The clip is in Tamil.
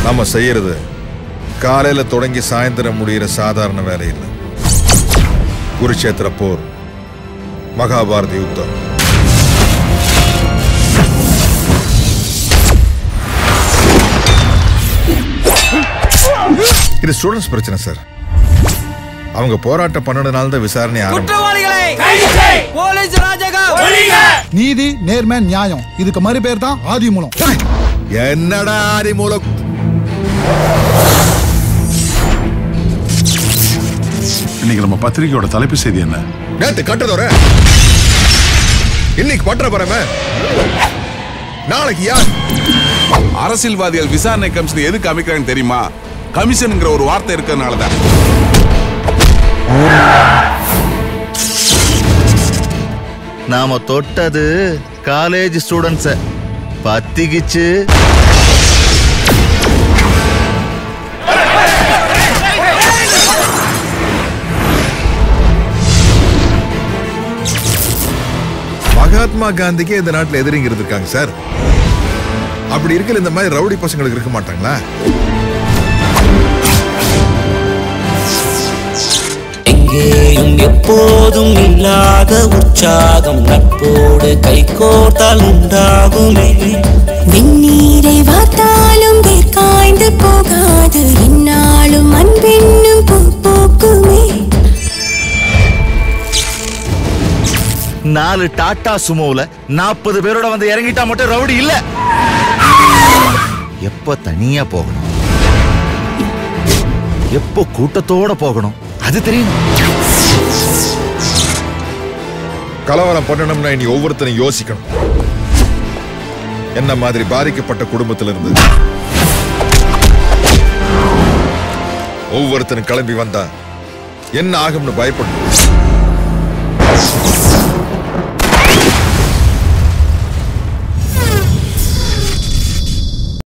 நம்ம செய்யறது காலையில தொடங்கி சாயந்தரம் முடியிற சாதாரண வேலை இல்லை குருஷேத்திர போர் மகாபாரத யுத்தம் இது ஸ்டூடெண்ட்ஸ் பிரச்சனை சார் அவங்க போராட்டம் பண்ணதுனால தான் விசாரணை ஆரம்பி குற்றவாளிகளை போலீஸ் ராஜகம் நீதி நேர்மை நியாயம் இதுக்கு மறு பேர் தான் ஆதிமூலம் என்னடா ஆதிமூலம் இன்னைக்கு நம்ம பத்திரிகையோட தலைப்பு செய்தி என்ன நேத்து கட்டதோர இன்னைக்கு பற்ற போறமே நாளைக்கு யார் அரசியல்வாதிகள் விசாரணை கமிஷன் எதுக்கு அமைக்கிறாங்கன்னு தெரியுமா கமிஷன்ங்கிற ஒரு வார்த்தை இருக்கிறதுனால தான் நாம தொட்டது காலேஜ் ஸ்டூடெண்ட்ஸ பத்திக்கிச்சு மகாத்மா காந்திக்கே இந்த நாட்டுல எதிரிங்கிறது இருக்காங்க சார் அப்படி இருக்கல இந்த மாதிரி ரவுடி பசங்களுக்கு இருக்க மாட்டாங்களா எங்கேயும் எப்போதும் இல்லாத உற்சாகம் நட்போடு கைகோர்த்தால் உண்டாகுமே வெந்நீரை வார்த்தாலும் வேர்க்காய்ந்து போகாது என்னாலும் அன்பென்னும் பூ பூக்குமே நாலு டாடா சுமோல நாற்பது பேரோட வந்து இறங்கிட்டா மட்டும் ரவுடி இல்ல எப்போ தனியா போகணும் எப்போ கூட்டத்தோட போகணும் அது தெரியும் கலவரம் பண்ணணும்னா இனி ஒவ்வொருத்தரும் யோசிக்கணும் என்ன மாதிரி பாதிக்கப்பட்ட குடும்பத்துல இருந்து ஒவ்வொருத்தரும் கிளம்பி வந்தா என்ன ஆகும்னு பயப்படணும்